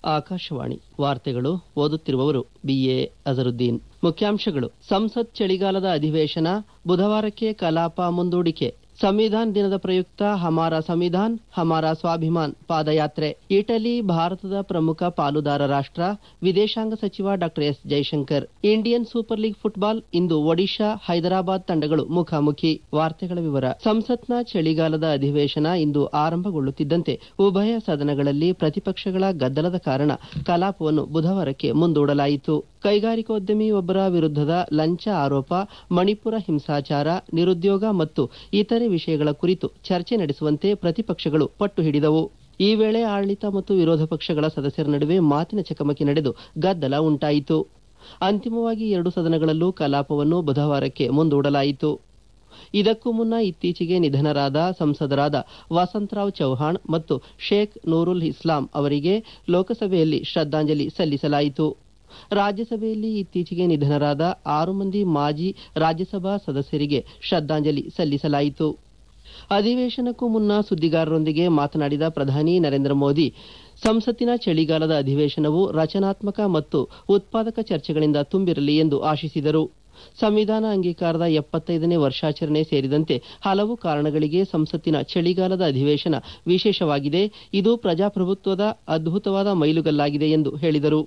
ಆಕಾಶವಾಣಿ ವಾರ್ತೆಗಳು ಓದುತ್ತಿರುವವರು ಬಿಎ ಅಜರುದ್ದೀನ್ ಮುಖ್ಯಾಂಶಗಳು ಸಂಸತ್ ಚಳಿಗಾಲದ ಅಧಿವೇಶನ ಬುಧವಾರಕ್ಕೆ ಕಲಾಪ ಮುಂದೂಡಿಕೆ ಸಂವಿಧಾನ್ ದಿನದ ಪ್ರಯುಕ್ತ ಹಮಾರ ಸಂವಿಧಾನ್ ಹಮಾರ ಸ್ವಾಭಿಮಾನ್ ಪಾದಯಾತ್ರೆ ಇಟಲಿ ಭಾರತದ ಪ್ರಮುಖ ಪಾಲುದಾರ ರಾಷ್ಟ ವಿದೇಶಾಂಗ ಸಚಿವ ಡಾ S Jaishankar Indian super league football ಇಂದು ಒಡಿಶಾ ಹೈದರಾಬಾದ್ ತಂಡಗಳು ಮುಖಾಮುಖಿ ವಾರ್ತೆಗಳ ವಿವರ ಸಂಸತ್ನ ಚಳಿಗಾಲದ ಅಧಿವೇಶನ ಇಂದು ಆರಂಭಗೊಳ್ಳುತ್ತಿದ್ದಂತೆ ಉಭಯ ಸದನಗಳಲ್ಲಿ ಪ್ರತಿಪಕ್ಷಗಳ ಗದ್ದಲದ ಕಾರಣ ಕಲಾಪವನ್ನು ಬುಧವಾರಕ್ಕೆ ಮುಂದೂಡಲಾಯಿತು ಕೈಗಾರಿಕೋದ್ಯಮಿಯೊಬ್ಬರ ವಿರುದ್ಧದ ಲಂಚ ಆರೋಪ ಮಣಿಪುರ ಹಿಂಸಾಚಾರ ನಿರುದ್ಯೋಗ ಮತ್ತು ಇತರೆ ವಿಷಯಗಳ ಕುರಿತು ಚರ್ಚೆ ನಡೆಸುವಂತೆ ಪ್ರತಿಪಕ್ಷಗಳು ಪಟ್ಟು ಹಿಡಿದವು ಈ ವೇಳೆ ಆಡಳಿತ ಮತ್ತು ವಿರೋಧ ಪಕ್ಷಗಳ ಸದಸ್ಯರ ನಡುವೆ ಮಾತಿನ ಚಕಮಕಿ ನಡೆದು ಗದ್ದಲ ಉಂಟಾಯಿತು ಅಂತಿಮವಾಗಿ ಎರಡು ಸದನಗಳಲ್ಲೂ ಕಲಾಪವನ್ನು ಬುಧವಾರಕ್ಕೆ ಮುಂದೂಡಲಾಯಿತು ಇದಕ್ಕೂ ಮುನ್ನ ಇತ್ತೀಚೆಗೆ ನಿಧನರಾದ ಸಂಸದರಾದ ವಸಂತರಾವ್ ಚೌಹಾಣ್ ಮತ್ತು ಶೇಖ್ ನೂರುಲ್ ಇಸ್ಲಾಂ ಅವರಿಗೆ ಲೋಕಸಭೆಯಲ್ಲಿ ಶ್ರದ್ದಾಂಜಲಿ ಸಲ್ಲಿಸಲಾಯಿತು ರಾಜ್ಯಸಭೆಯಲ್ಲಿ ಇತ್ತೀಚೆಗೆ ನಿಧನರಾದ ಆರು ಮಂದಿ ಮಾಜಿ ರಾಜ್ಯಸಭಾ ಸದಸ್ಯರಿಗೆ ಶ್ರದ್ದಾಂಜಲಿ ಸಲ್ಲಿಸಲಾಯಿತು ಅಧಿವೇಶನಕ್ಕೂ ಮುನ್ನ ಸುದ್ದಿಗಾರರೊಂದಿಗೆ ಮಾತನಾಡಿದ ಪ್ರಧಾನಿ ನರೇಂದ್ರ ಮೋದಿ ಸಂಸತ್ತಿನ ಚಳಿಗಾಲದ ಅಧಿವೇಶನವು ರಚನಾತ್ಮಕ ಮತ್ತು ಉತ್ಪಾದಕ ಚರ್ಚೆಗಳಿಂದ ತುಂಬಿರಲಿ ಎಂದು ಆಶಿಸಿದರು ಸಂವಿಧಾನ ಅಂಗೀಕಾರದ ಎಪ್ಪತ್ತೈದನೇ ವರ್ಷಾಚರಣೆ ಸೇರಿದಂತೆ ಹಲವು ಕಾರಣಗಳಿಗೆ ಸಂಸತ್ತಿನ ಚಳಿಗಾಲದ ಅಧಿವೇಶನ ವಿಶೇಷವಾಗಿದೆ ಇದು ಪ್ರಜಾಪ್ರಭುತ್ವದ ಅದ್ಭುತವಾದ ಮೈಲುಗಲ್ಲಾಗಿದೆ ಎಂದು ಹೇಳಿದರು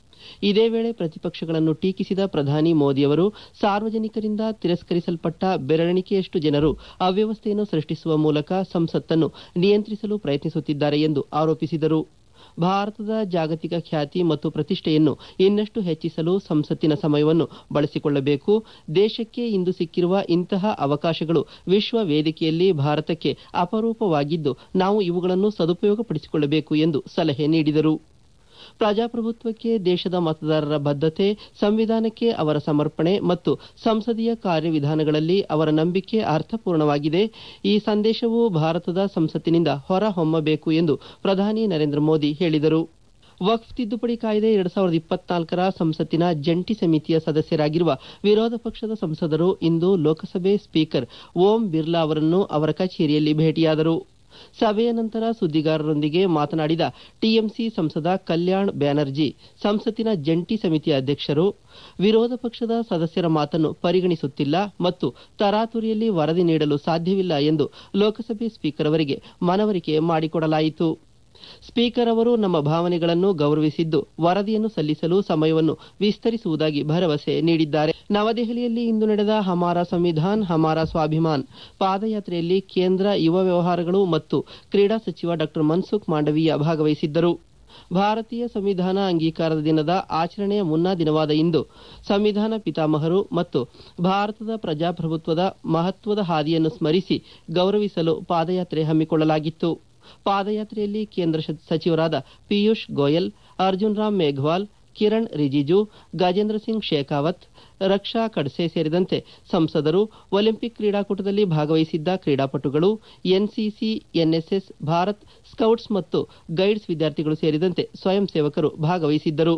ಇದೇ ವೇಳೆ ಪ್ರತಿಪಕ್ಷಗಳನ್ನು ಟೀಕಿಸಿದ ಪ್ರಧಾನಿ ಮೋದಿಯವರು ಸಾರ್ವಜನಿಕರಿಂದ ತಿರಸ್ಕರಿಸಲ್ಪಟ್ಟ ಬೆರಳೆಣಿಕೆಯಷ್ಟು ಜನರು ಅವ್ಯವಸ್ಥೆಯನ್ನು ಸೃಷ್ಟಿಸುವ ಮೂಲಕ ಸಂಸತ್ತನ್ನು ನಿಯಂತ್ರಿಸಲು ಪ್ರಯತ್ನಿಸುತ್ತಿದ್ದಾರೆ ಎಂದು ಆರೋಪಿಸಿದರು ಭಾರತದ ಜಾಗತಿಕ ಖ್ಯಾತಿ ಮತ್ತು ಪ್ರತಿಷ್ಠೆಯನ್ನು ಇನ್ನಷ್ಟು ಹೆಚ್ಚಿಸಲು ಸಂಸತ್ತಿನ ಸಮಯವನ್ನು ಬಳಸಿಕೊಳ್ಳಬೇಕು ದೇಶಕ್ಕೆ ಇಂದು ಸಿಕ್ಕಿರುವ ಇಂತಹ ಅವಕಾಶಗಳು ವಿಶ್ವ ವೇದಿಕೆಯಲ್ಲಿ ಭಾರತಕ್ಕೆ ಅಪರೂಪವಾಗಿದ್ದು ನಾವು ಇವುಗಳನ್ನು ಸದುಪಯೋಗಪಡಿಸಿಕೊಳ್ಳಬೇಕು ಎಂದು ಸಲಹೆ ನೀಡಿದರು ಪ್ರಜಾಪ್ರಭುತ್ವಕ್ಕೆ ದೇಶದ ಮತದಾರರ ಬದ್ಧತೆ ಸಂವಿಧಾನಕ್ಕೆ ಅವರ ಸಮರ್ಪಣೆ ಮತ್ತು ಸಂಸದೀಯ ಕಾರ್ಯವಿಧಾನಗಳಲ್ಲಿ ಅವರ ನಂಬಿಕೆ ಅರ್ಥಪೂರ್ಣವಾಗಿದೆ ಈ ಸಂದೇಶವು ಭಾರತದ ಸಂಸತ್ತಿನಿಂದ ಹೊರಹೊಮ್ಮಬೇಕು ಎಂದು ಪ್ರಧಾನಿ ನರೇಂದ್ರ ಮೋದಿ ಹೇಳಿದರು ವಕ್ಫ್ ತಿದ್ದುಪಡಿ ಕಾಯ್ದೆ ಎರಡ್ ಸಾವಿರದ ಇಪ್ಪತ್ನಾಲ್ಕರ ಸಂಸತ್ತಿನ ಜಂಟಿ ಸಮಿತಿಯ ಸದಸ್ಯರಾಗಿರುವ ವಿರೋಧ ಪಕ್ಷದ ಸಂಸದರು ಇಂದು ಲೋಕಸಭೆ ಸ್ಪೀಕರ್ ಓಂ ಬಿರ್ಲಾ ಅವರನ್ನು ಅವರ ಕಚೇರಿಯಲ್ಲಿ ಭೇಟಿಯಾದರು ಸಭೆಯ ನಂತರ ಸುದ್ದಿಗಾರರೊಂದಿಗೆ ಮಾತನಾಡಿದ ಟಿಎಂಸಿ ಸಂಸದ ಕಲ್ಯಾಣ್ ಬ್ಯಾನರ್ಜಿ ಸಂಸತ್ತಿನ ಜಂಟಿ ಸಮಿತಿಯ ಅಧ್ಯಕ್ಷರು ವಿರೋಧ ಪಕ್ಷದ ಸದಸ್ಯರ ಮಾತನ್ನು ಪರಿಗಣಿಸುತ್ತಿಲ್ಲ ಮತ್ತು ತರಾತುರಿಯಲ್ಲಿ ವರದಿ ನೀಡಲು ಸಾಧ್ಯವಿಲ್ಲ ಎಂದು ಲೋಕಸಭೆ ಸ್ಪೀಕರ್ ಅವರಿಗೆ ಮನವರಿಕೆ ಮಾಡಿಕೊಡಲಾಯಿತು ಸ್ಪೀಕರ್ ಅವರು ನಮ್ಮ ಭಾವನೆಗಳನ್ನು ಗೌರವಿಸಿದ್ದು ವರದಿಯನ್ನು ಸಲ್ಲಿಸಲು ಸಮಯವನ್ನು ವಿಸ್ತರಿಸುವುದಾಗಿ ಭರವಸೆ ನೀಡಿದ್ದಾರೆ ನವದೆಹಲಿಯಲ್ಲಿ ಇಂದು ನಡೆದ ಹಮಾರ ಸಂವಿಧಾನ್ ಹಮಾರ ಸ್ವಾಭಿಮಾನ್ ಪಾದಯಾತ್ರೆಯಲ್ಲಿ ಕೇಂದ್ರ ಯುವ ವ್ಯವಹಾರಗಳು ಮತ್ತು ಕ್ರೀಡಾ ಸಚಿವ ಡಾ ಮನ್ಸುಖ್ ಮಾಂಡವೀಯ ಭಾಗವಹಿಸಿದ್ದರು ಭಾರತೀಯ ಸಂವಿಧಾನ ಅಂಗೀಕಾರದ ದಿನದ ಆಚರಣೆಯ ಮುನ್ನಾ ದಿನವಾದ ಇಂದು ಸಂವಿಧಾನ ಪಿತಾಮಹರು ಮತ್ತು ಭಾರತದ ಪ್ರಜಾಪ್ರಭುತ್ವದ ಮಹತ್ವದ ಹಾದಿಯನ್ನು ಸ್ಮರಿಸಿ ಗೌರವಿಸಲು ಪಾದಯಾತ್ರೆ ಹಮ್ಮಿಕೊಳ್ಳಲಾಗಿತ್ತು ಪಾದಯಾತ್ರೆಯಲ್ಲಿ ಕೇಂದ್ರ ಸಚಿವರಾದ ಪಿಯೂಷ್ ಗೋಯಲ್ ಅರ್ಜುನ್ ರಾಮ್ ಮೇಘ್ವಾಲ್ ಕಿರಣ್ ರಿಜಿಜು ಗಜೇಂದ್ರ ಸಿಂಗ್ ಶೇಖಾವತ್ ರಕ್ಷಾ ಖಡ್ಸೆ ಸೇರಿದಂತೆ ಸಂಸದರು ಒಲಿಂಪಿಕ್ ಕ್ರೀಡಾಕೂಟದಲ್ಲಿ ಭಾಗವಹಿಸಿದ್ದ ಕ್ರೀಡಾಪಟುಗಳು ಎನ್ಸಿಸಿ ಎನ್ಎಸ್ಎಸ್ ಭಾರತ್ ಸ್ಕೌಟ್ಸ್ ಮತ್ತು ಗೈಡ್ಸ್ ವಿದ್ಯಾರ್ಥಿಗಳು ಸೇರಿದಂತೆ ಸ್ವಯಂ ಸೇವಕರು ಭಾಗವಹಿಸಿದ್ದರು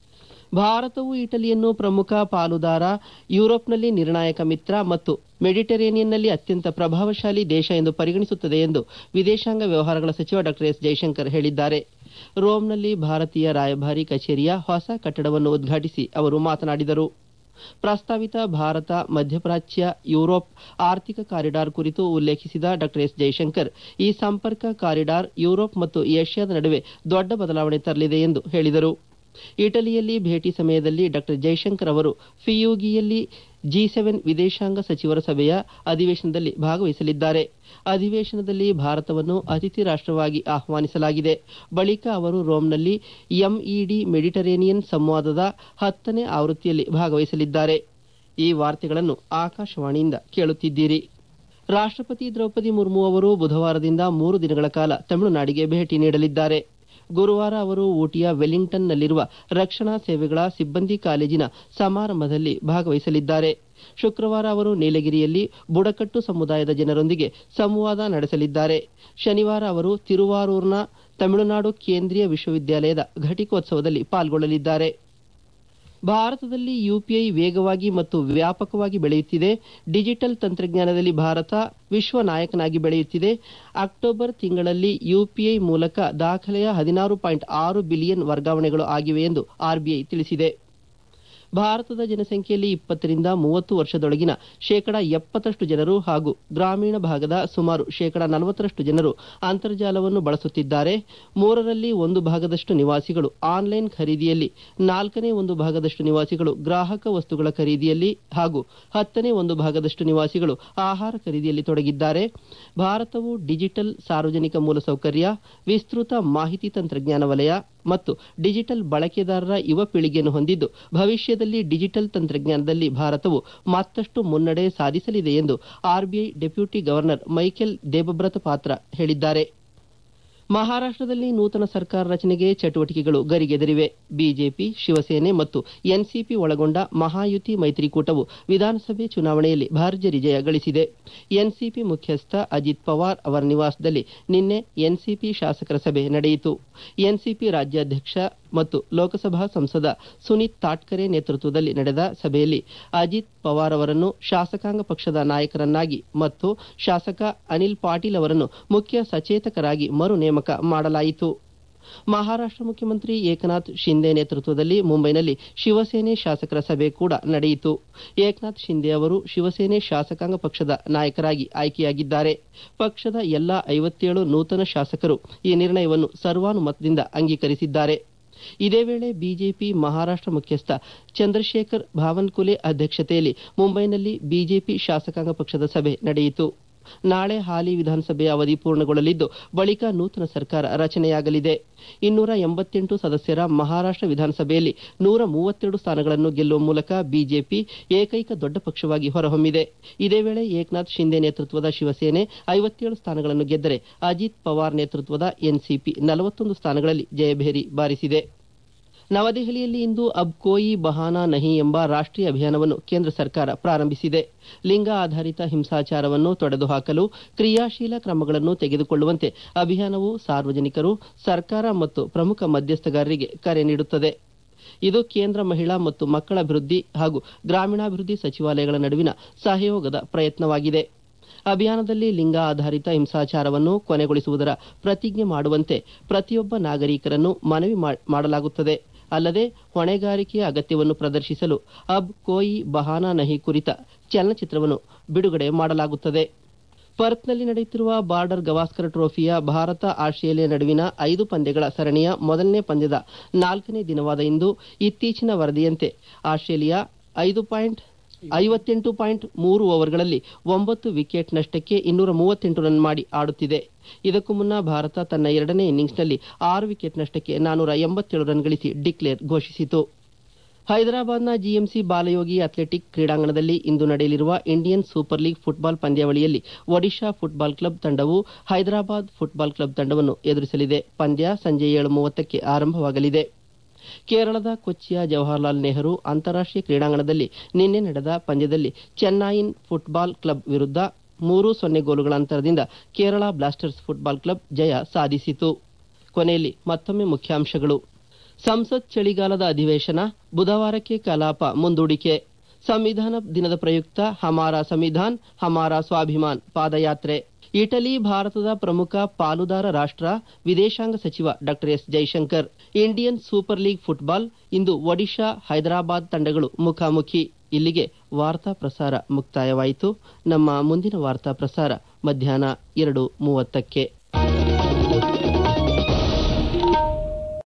ಭಾರತವು ಇಟಲಿಯನ್ನು ಪ್ರಮುಖ ಪಾಲುದಾರ ಯುರೋಪ್ನಲ್ಲಿ ನಿರ್ಣಾಯಕ ಮಿತ್ರ ಮತ್ತು ಮೆಡಿಟರೇನಿಯನ್ನಲ್ಲಿ ಅತ್ಯಂತ ಪ್ರಭಾವಶಾಲಿ ದೇಶ ಎಂದು ಪರಿಗಣಿಸುತ್ತದೆ ಎಂದು ವಿದೇಶಾಂಗ ವ್ಯವಹಾರಗಳ ಸಚಿವ ಡಾ ಎಸ್ ಜೈಶಂಕರ್ ಹೇಳಿದ್ದಾರೆ ರೋಮ್ನಲ್ಲಿ ಭಾರತೀಯ ರಾಯಭಾರಿ ಕಚೇರಿಯ ಹೊಸ ಕಟ್ಟಡವನ್ನು ಉದ್ಘಾಟಿಸಿ ಅವರು ಮಾತನಾಡಿದರು ಪ್ರಸ್ತಾವಿತ ಭಾರತ ಮಧ್ಯಪ್ರಾಚ್ಯ ಯುರೋಪ್ ಆರ್ಥಿಕ ಕಾರಿಡಾರ್ ಕುರಿತು ಉಲ್ಲೇಖಿಸಿದ ಡಾ ಎಸ್ ಜೈಶಂಕರ್ ಈ ಸಂಪರ್ಕ ಕಾರಿಡಾರ್ ಯುರೋಪ್ ಮತ್ತು ಏಷ್ಯಾದ ನಡುವೆ ದೊಡ್ಡ ಬದಲಾವಣೆ ತರಲಿದೆ ಎಂದು ಹೇಳಿದರು ಇಟಲಿಯಲ್ಲಿ ಭೇಟಿ ಸಮಯದಲ್ಲಿ ಡಾ ಜೈಶಂಕರ್ ಅವರು ಫಿಯೂಗಿಯಲ್ಲಿ ಜಿ ಸೆವೆನ್ ವಿದೇಶಾಂಗ ಸಚಿವರ ಸಭೆಯ ಅಧಿವೇಶನದಲ್ಲಿ ಭಾಗವಹಿಸಲಿದ್ದಾರೆ ಅಧಿವೇಶನದಲ್ಲಿ ಭಾರತವನ್ನು ಅತಿಥಿ ರಾಷ್ಟವಾಗಿ ಆಹ್ವಾನಿಸಲಾಗಿದೆ ಬಳಿಕ ಅವರು ರೋಮ್ನಲ್ಲಿ ಎಂಇಡಿ ಮೆಡಿಟರೇನಿಯನ್ ಸಂವಾದದ ಹತ್ತನೇ ಆವೃತ್ತಿಯಲ್ಲಿ ಭಾಗವಹಿಸಲಿದ್ದಾರೆ ಈ ವಾರ್ತೆಗಳನ್ನು ಆಕಾಶವಾಣಿಯಿಂದ ಕೇಳುತ್ತಿದ್ದೀರಿ ರಾಷ್ಟಪತಿ ದ್ರೌಪದಿ ಮುರ್ಮು ಅವರು ಬುಧವಾರದಿಂದ ಮೂರು ದಿನಗಳ ಕಾಲ ತಮಿಳುನಾಡಿಗೆ ಭೇಟಿ ನೀಡಲಿದ್ದಾರೆ ಗುರುವಾರ ಅವರು ಊಟಿಯ ವೆಲ್ಲಿಂಗ್ಟನ್ನಲ್ಲಿರುವ ರಕ್ಷಣಾ ಸೇವೆಗಳ ಸಿಬ್ಬಂದಿ ಕಾಲೇಜಿನ ಸಮಾರಂಭದಲ್ಲಿ ಭಾಗವಹಿಸಲಿದ್ದಾರೆ ಶುಕ್ರವಾರ ಅವರು ನೀಲಗಿರಿಯಲ್ಲಿ ಬುಡಕಟ್ಟು ಸಮುದಾಯದ ಜನರೊಂದಿಗೆ ಸಂವಾದ ನಡೆಸಲಿದ್ದಾರೆ ಶನಿವಾರ ಅವರು ತಿರುವಾರೂರ್ನ ತಮಿಳುನಾಡು ಕೇಂದ್ರೀಯ ವಿಶ್ವವಿದ್ಯಾಲಯದ ಘಟಿಕೋತ್ಸವದಲ್ಲಿ ಪಾಲ್ಗೊಳ್ಳಲಿದ್ದಾರೆ ಭಾರತದಲ್ಲಿ ಯುಪಿಐ ವೇಗವಾಗಿ ಮತ್ತು ವ್ಯಾಪಕವಾಗಿ ಬೆಳೆಯುತ್ತಿದೆ ಡಿಜಿಟಲ್ ತಂತ್ರಜ್ಞಾನದಲ್ಲಿ ಭಾರತ ವಿಶ್ವ ನಾಯಕನಾಗಿ ಬೆಳೆಯುತ್ತಿದೆ ಅಕ್ಟೋಬರ್ ತಿಂಗಳಲ್ಲಿ ಯುಪಿಐ ಮೂಲಕ ದಾಖಲೆಯ ಹದಿನಾರು ಪಾಯಿಂಟ್ ಆರು ಬಿಲಿಯನ್ ವರ್ಗಾವಣೆಗಳು ಆಗಿವೆ ಎಂದು ಆರ್ಬಿಐ ತಿಳಿಸಿದೆ ಭಾರತದ ಜನಸಂಖ್ಯೆಯಲ್ಲಿ ಇಪ್ಪತ್ತರಿಂದ ಮೂವತ್ತು ವರ್ಷದೊಳಗಿನ ಶೇಕಡ ಎಪ್ಪತ್ತಷ್ಟು ಜನರು ಹಾಗೂ ಗ್ರಾಮೀಣ ಭಾಗದ ಸುಮಾರು ಶೇಕಡ ನಲವತ್ತರಷ್ಟು ಜನರು ಅಂತರ್ಜಾಲವನ್ನು ಬಳಸುತ್ತಿದ್ದಾರೆ ಮೂರರಲ್ಲಿ ಒಂದು ಭಾಗದಷ್ಟು ನಿವಾಸಿಗಳು ಆನ್ಲೈನ್ ಖರೀದಿಯಲ್ಲಿ ನಾಲ್ಕನೇ ಒಂದು ಭಾಗದಷ್ಟು ನಿವಾಸಿಗಳು ಗ್ರಾಹಕ ವಸ್ತುಗಳ ಖರೀದಿಯಲ್ಲಿ ಹಾಗೂ ಹತ್ತನೇ ಒಂದು ಭಾಗದಷ್ಟು ನಿವಾಸಿಗಳು ಆಹಾರ ಖರೀದಿಯಲ್ಲಿ ತೊಡಗಿದ್ದಾರೆ ಭಾರತವು ಡಿಜಿಟಲ್ ಸಾರ್ವಜನಿಕ ಮೂಲಸೌಕರ್ಯ ವಿಸ್ತೃತ ಮಾಹಿತಿ ತಂತ್ರಜ್ಞಾನ ವಲಯ ಮತ್ತು ಡಿಜಿಟಲ್ ಬಳಕೆದಾರರ ಯುವ ಪೀಳಿಗೆಯನ್ನು ಹೊಂದಿದ್ದು ಭವಿಷ್ಯದಲ್ಲಿ ಡಿಜಿಟಲ್ ತಂತ್ರಜ್ಞಾನದಲ್ಲಿ ಭಾರತವು ಮತ್ತಷ್ಟು ಮುನ್ನಡೆ ಸಾಧಿಸಲಿದೆ ಎಂದು RBI deputy governor Michael Debabrata Patra ಹೇಳಿದ್ದಾರೆ ಮಹಾರಾಷ್ಟದಲ್ಲಿ ನೂತನ ಸರ್ಕಾರ ರಚನೆಗೆ ಚಟುವಟಿಕೆಗಳು ಗರಿಗೆದರಿವೆ ಬಿಜೆಪಿ ಶಿವಸೇನೆ ಮತ್ತು ಎನ್ಸಿಪಿ ಒಳಗೊಂಡ ಮಹಾಯುತಿ ಮೈತ್ರಿಕೂಟವು ವಿಧಾನಸಭೆ ಚುನಾವಣೆಯಲ್ಲಿ ಭರ್ಜರಿ ಜಯ ಗಳಿಸಿದೆ ಎನ್ಸಿಪಿ ಮುಖ್ಯಸ್ಥ ಅಜಿತ್ ಪವಾರ್ ಅವರ ನಿವಾಸದಲ್ಲಿ ನಿನ್ನೆ ಎನ್ಸಿಪಿ ಶಾಸಕರ ಸಭೆ ನಡೆಯಿತು ಎನ್ಸಿಪಿ ರಾಜ್ಯಾಧ್ಯಕ್ಷ ಮತ್ತು ಲೋಕಸಭಾ ಸಂಸದ ಸುನೀತ್ ತಾಟ್ಕರೆ ನೇತೃತ್ವದಲ್ಲಿ ನಡೆದ ಸಭೆಯಲ್ಲಿ ಅಜಿತ್ ಪವಾರ್ ಅವರನ್ನು ಶಾಸಕಾಂಗ ಪಕ್ಷದ ನಾಯಕರನ್ನಾಗಿ ಮತ್ತು ಶಾಸಕ ಅನಿಲ್ ಪಾಟೀಲ್ ಅವರನ್ನು ಮುಖ್ಯ ಸಚೇತಕರಾಗಿ ಮರು ನೇಮಕ ಮಾಡಲಾಯಿತು ಮಹಾರಾಷ್ಟ್ರ ಮುಖ್ಯಮಂತ್ರಿ ಏಕನಾಥ್ ಶಿಂದೆ ನೇತೃತ್ವದಲ್ಲಿ ಮುಂಬೈನಲ್ಲಿ ಶಿವಸೇನೆ ಶಾಸಕರ ಸಭೆ ಕೂಡ ನಡೆಯಿತು ಏಕನಾಥ್ ಶಿಂದೆ ಅವರು ಶಿವಸೇನೆ ಶಾಸಕಾಂಗ ಪಕ್ಷದ ನಾಯಕರಾಗಿ ಆಯ್ಕೆಯಾಗಿದ್ದಾರೆ ಪಕ್ಷದ ಎಲ್ಲಾ ಐವತ್ತೇಳು ನೂತನ ಶಾಸಕರು ಈ ನಿರ್ಣಯವನ್ನು ಸರ್ವಾನುಮತದಿಂದ ಅಂಗೀಕರಿಸಿದ್ದಾರೆ ಇದೇ ವೇಳೆ ಬಿಜೆಪಿ ಮಹಾರಾಷ್ಟ್ರ ಮುಖ್ಯಸ್ಥ ಚಂದ್ರಶೇಖರ್ ಭಾವನ್ಕುಲೆ ಅಧ್ಯಕ್ಷತೆಯಲ್ಲಿ ಮುಂಬೈನಲ್ಲಿ ಬಿಜೆಪಿ ಶಾಸಕಾಂಗ ಪಕ್ಷದ ಸಭೆ ನಡೆಯಿತು ನಾಳೆ ಹಾಲಿ ವಿಧಾನಸಭೆಯ ಅವಧಿ ಪೂರ್ಣಗೊಳ್ಳಲಿದ್ದು ಬಳಿಕ ನೂತನ ಸರ್ಕಾರ ರಚನೆಯಾಗಲಿದೆ ಇನ್ನೂರ ಎಂಬತ್ತೆಂಟು ಸದಸ್ಯರ ಮಹಾರಾಷ್ಟ್ರ ವಿಧಾನಸಭೆಯಲ್ಲಿ ನೂರ ಮೂವತ್ತೆರಡು ಸ್ಥಾನಗಳನ್ನು ಗೆಲ್ಲುವ ಮೂಲಕ ಬಿಜೆಪಿ ಏಕೈಕ ದೊಡ್ಡ ಪಕ್ಷವಾಗಿ ಹೊರಹೊಮ್ಮಿದೆ ಇದೇ ವೇಳೆ ಏಕನಾಥ್ ಶಿಂದೆ ನೇತೃತ್ವದ ಶಿವಸೇನೆ ಐವತ್ತೇಳು ಸ್ಥಾನಗಳನ್ನು ಗೆದ್ದರೆ ಅಜಿತ್ ಪವಾರ್ ನೇತೃತ್ವದ ಎನ್ಸಿಪಿ ನಲವತ್ತೊಂದು ಸ್ಥಾನಗಳಲ್ಲಿ ಜಯಭೇರಿ ಬಾರಿಸಿದೆ ನವದೆಹಲಿಯಲ್ಲಿ ಇಂದು ಅಬ್ ಕೋಯಿ ಬಹಾನಾ ನಹಿ ಎಂಬ ರಾಷ್ಟ್ರೀಯ ಅಭಿಯಾನವನ್ನು ಕೇಂದ್ರ ಸರ್ಕಾರ ಪ್ರಾರಂಭಿಸಿದೆ ಲಿಂಗ ಆಧಾರಿತ ಹಿಂಸಾಚಾರವನ್ನು ತೊಡೆದುಹಾಕಲು ಕ್ರಿಯಾಶೀಲ ಕ್ರಮಗಳನ್ನು ತೆಗೆದುಕೊಳ್ಳುವಂತೆ ಅಭಿಯಾನವು ಸಾರ್ವಜನಿಕರು ಸರ್ಕಾರ ಮತ್ತು ಪ್ರಮುಖ ಮಧ್ಯಸ್ಥಗಾರರಿಗೆ ಕರೆ ನೀಡುತ್ತದೆ ಇದು ಕೇಂದ್ರ ಮಹಿಳಾ ಮತ್ತು ಮಕ್ಕಳ ಅಭಿವೃದ್ಧಿ ಹಾಗೂ ಗ್ರಾಮೀಣಾಭಿವೃದ್ಧಿ ಸಚಿವಾಲಯಗಳ ನಡುವಿನ ಸಹಯೋಗದ ಪ್ರಯತ್ನವಾಗಿದೆ ಅಭಿಯಾನದಲ್ಲಿ ಲಿಂಗ ಆಧಾರಿತ ಹಿಂಸಾಚಾರವನ್ನು ಕೊನೆಗೊಳಿಸುವುದರ ಪ್ರತಿಜ್ಞೆ ಮಾಡುವಂತೆ ಪ್ರತಿಯೊಬ್ಬ ನಾಗರಿಕರನ್ನು ಮನವಿ ಮಾಡಲಾಗುತ್ತದೆ ಅಲ್ಲದೆ ಹೊಣೆಗಾರಿಕೆಯ ಅಗತ್ಯವನ್ನು ಪ್ರದರ್ಶಿಸಲು ಅಬ್ ಕೋಯಿ ಬಹಾನಾ ನಹಿ ಕುರಿತ ಚಲನಚಿತ್ರವನ್ನು ಬಿಡುಗಡೆ ಮಾಡಲಾಗುತ್ತದೆ ಪರ್ತ್ನಲ್ಲಿ ನಡೆಯುತ್ತಿರುವ ಬಾರ್ಡರ್ ಗವಾಸ್ಕರ್ ಟ್ರೋಫಿಯ ಭಾರತ ಆಸ್ಟ್ರೇಲಿಯಾ ನಡುವಿನ ಐದು ಪಂದ್ಯಗಳ ಸರಣಿಯ ಮೊದಲನೇ ಪಂದ್ಯದ ನಾಲ್ಕನೇ ದಿನವಾದ ಇಂದು ಇತ್ತೀಚಿನ ವರದಿಯಂತೆ ಆಸ್ಟ್ರೇಲಿಯಾ ಐದು ಪಾಯಿಂಟ್ ಐವತ್ತೆಂಟು ಪಾಯಿಂಟ್ ಮೂರು ಓವರ್ಗಳಲ್ಲಿ ಒಂಬತ್ತು ವಿಕೆಟ್ ನಷ್ಟಕ್ಕೆ ಇನ್ನೂರ ಮೂವತ್ತೆಂಟು ರನ್ ಮಾಡಿ ಆಡುತ್ತಿದೆ ಇದಕ್ಕೂ ಮುನ್ನ ಭಾರತ ತನ್ನ ಎರಡನೇ ಇನ್ನಿಂಗ್ಸ್ನಲ್ಲಿ ಆರು ವಿಕೆಟ್ ನಷ್ಟಕ್ಕೆ ನಾನೂರ ಎಂಬತ್ತೇಳು ರನ್ ಗಳಿಸಿ ಡಿಕ್ಲೇರ್ ಘೋಷಿಸಿತು ಹೈದರಾಬಾದ್ನ ಜಿಎಂಸಿ ಬಾಲಯೋಗಿ ಅಥ್ಲೆಟಿಕ್ ಕ್ರೀಡಾಂಗಣದಲ್ಲಿ ಇಂದು ನಡೆಯಲಿರುವ ಇಂಡಿಯನ್ ಸೂಪರ್ ಲೀಗ್ ಫುಟ್ಬಾಲ್ ಪಂದ್ಯಾವಳಿಯಲ್ಲಿ ಒಡಿಶಾ ಫುಟ್ಬಾಲ್ ಕ್ಲಬ್ ತಂಡವು ಹೈದರಾಬಾದ್ ಫುಟ್ಬಾಲ್ ಕ್ಲಬ್ ತಂಡವನ್ನು ಎದುರಿಸಲಿದೆ ಪಂದ್ಯ ಸಂಜೆ ಏಳು ಮೂವತ್ತಕ್ಕೆ ಆರಂಭವಾಗಲಿದೆ ಕೇರಳದ ಕೊಚ್ಚಿಯ ಜವಾಹರ್ಲಾಲ್ ನೆಹರು ಅಂತಾರಾಷ್ಟೀಯ ಕ್ರೀಡಾಂಗಣದಲ್ಲಿ ನಿನ್ನೆ ನಡೆದ ಪಂದ್ಯದಲ್ಲಿ ಚೆನ್ನೈಯಿನ್ ಫುಟ್ಬಾಲ್ ಕ್ಲಬ್ ವಿರುದ್ಧ ಮೂರು ಸೊನ್ನೆ ಗೋಲುಗಳ ಅಂತರದಿಂದ ಕೇರಳ ಬ್ಲಾಸ್ಟರ್ಸ್ ಫುಟ್ಬಾಲ್ ಕ್ಲಬ್ ಜಯ ಸಾಧಿಸಿತು ಕೊನೆಯಲ್ಲಿ ಮತ್ತೊಮ್ಮೆ ಮುಖ್ಯಾಂಶಗಳು ಸಂಸತ್ ಚಳಿಗಾಲದ ಅಧಿವೇಶನ ಬುಧವಾರಕ್ಕೆ ಕಲಾಪ ಮುಂದೂಡಿಕೆ ಸಂವಿಧಾನ ದಿನದ ಪ್ರಯುಕ್ತ ಹಮಾರ ಸಂವಿಧಾನ್ ಹಮಾರ ಸ್ವಾಭಿಮಾನ್ ಪಾದಯಾತ್ರೆ ಇಟಲಿ ಭಾರತದ ಪ್ರಮುಖ ಪಾಲುದಾರ ರಾಷ್ಟ್ರ ವಿದೇಶಾಂಗ ಸಚಿವ ಡಾ S Jaishankar Indian super league football ಇಂದು ಒಡಿಶಾ ಹೈದರಾಬಾದ್ ತಂಡಗಳು ಮುಖಾಮುಖಿ ಇಲ್ಲಿಗೆ ವಾರ್ತಾ ಪ್ರಸಾರ ಮುಕ್ತಾಯವಾಯಿತು ನಮ್ಮ ಮುಂದಿನ ವಾರ್ತಾ ಪ್ರಸಾರ ಮಧ್ಯಾಹ್ನ ಎರಡು ಮೂವತ್ತಕ್ಕೆ